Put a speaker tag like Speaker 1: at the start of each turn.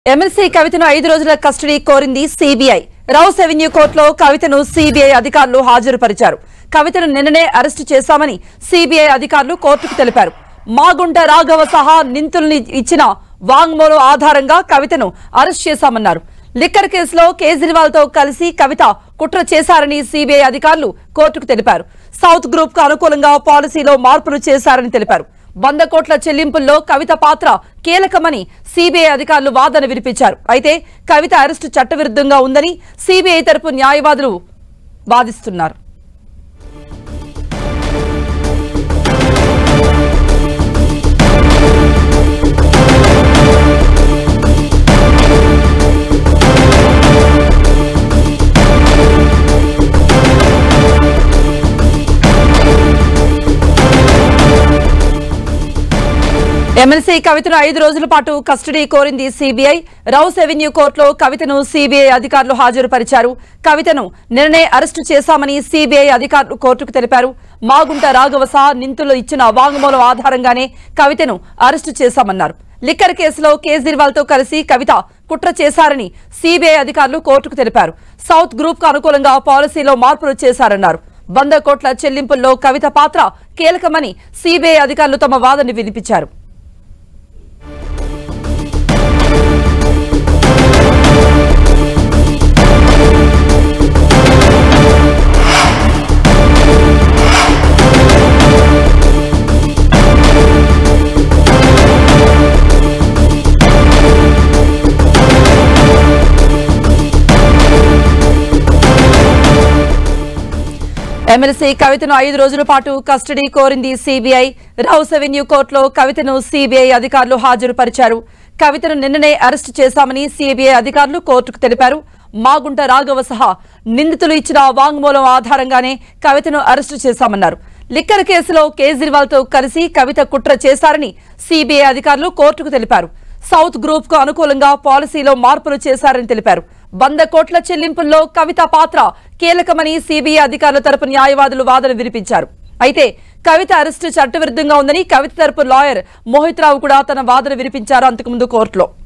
Speaker 1: MLC కవితను ఐదు రోజుల కస్టడీ కోరింది సిబిఐ రౌస్ అవెన్యూ కోర్టులో కవితను సిబిఐ అధికారులు హాజరుపరిచారు కవితను నిన్ననే అరెస్టు చేశామని సిబిఐ అధికారులు కోర్టుకు తెలిపారు మాగుంట రాఘవ సహా నిందితుల్ని ఇచ్చిన వాంగ్మూలం ఆధారంగా కవితను అరెస్ట్ చేశామన్నారు లిక్కర్ కేసులో కేజ్రీవాల్ తో కలిసి కవిత కుట్ర చేశారని సిబిఐ అధికారులు కోర్టుకు తెలిపారు సౌత్ గ్రూప్ కు అనుకూలంగా పాలసీలో మార్పులు చేశారని తెలిపారు వంద కోట్ల చెల్లింపుల్లో కవిత పాత్ర కీలకమని సిబిఐ అధికారులు వాదన వినిపించారు అయితే కవిత అరెస్టు చట్టవిరుద్ధంగా ఉందని సిబిఐ తరపు న్యాయవాదులు వాదిస్తున్నారు ఎమ్మెల్సీ కవితను ఐదు రోజుల పాటు కస్టడీ కోరింది సిబిఐ రౌస్ అవెన్యూ కోర్టులో కవితను సిబిఐ అధికారులు హాజరుపరిచారు కవితను నిన్ననే అరెస్టు చేశామని సిబిఐ అధికారులు కోర్టుకు తెలిపారు మాగుంట రాఘవ సహా నిందితులు ఇచ్చిన వాంగ్మూలం ఆధారంగానే కవితను అరెస్టు చేశామన్నారు లిక్కర్ కేసులో కేజ్రీవాల్ తో కలిసి కవిత కుట్ర చేశారని సిబిఐ అధికారులు కోర్టుకు తెలిపారు సౌత్ గ్రూప్ కు అనుకూలంగా పాలసీలో మార్పులు చేశారన్నారు వంద కోట్ల చెల్లింపుల్లో కవిత పాత్ర కీలకమని సిబిఐ అధికారులు తమ వాదన వినిపించారు ఎమ్మెల్సీ కవితను ఐదు రోజుల పాటు కస్టడీ కోరింది సిబిఐ రౌస్ అవెన్యూ కోర్టులో కవితను సిబిఐ అధికారులు హాజరుపరిచారు కవితను నిన్ననే అరెస్టు చేశామని సిబిఐ అధికారులు కోర్టుకు తెలిపారు మాగుంట రాఘవ సహా నిందితులు ఇచ్చిన వాంగ్మూలం ఆధారంగానే కవితను అరెస్టు చేశామన్నారు లిక్కర్ కేసులో కేజ్రీవాల్ తో కలిసి కవిత కుట్ర చేశారని సిబిఐ అధికారులు కోర్టుకు తెలిపారు సౌత్ గ్రూప్ కు అనుకూలంగా పాలసీలో మార్పులు చేశారని తెలిపారు వంద కోట్ల చెల్లింపుల్లో కవిత పాత్ర కీలకమని సిబిఐ అధికారుల తరపు న్యాయవాదులు వాదన వినిపించారు అయితే కవిత అరెస్టు చట్టవిరుద్ధంగా ఉందని కవిత తరపు లాయర్ మోహిత్ రావు కూడా తన వాదన వినిపించారు అంతకుముందు కోర్టులో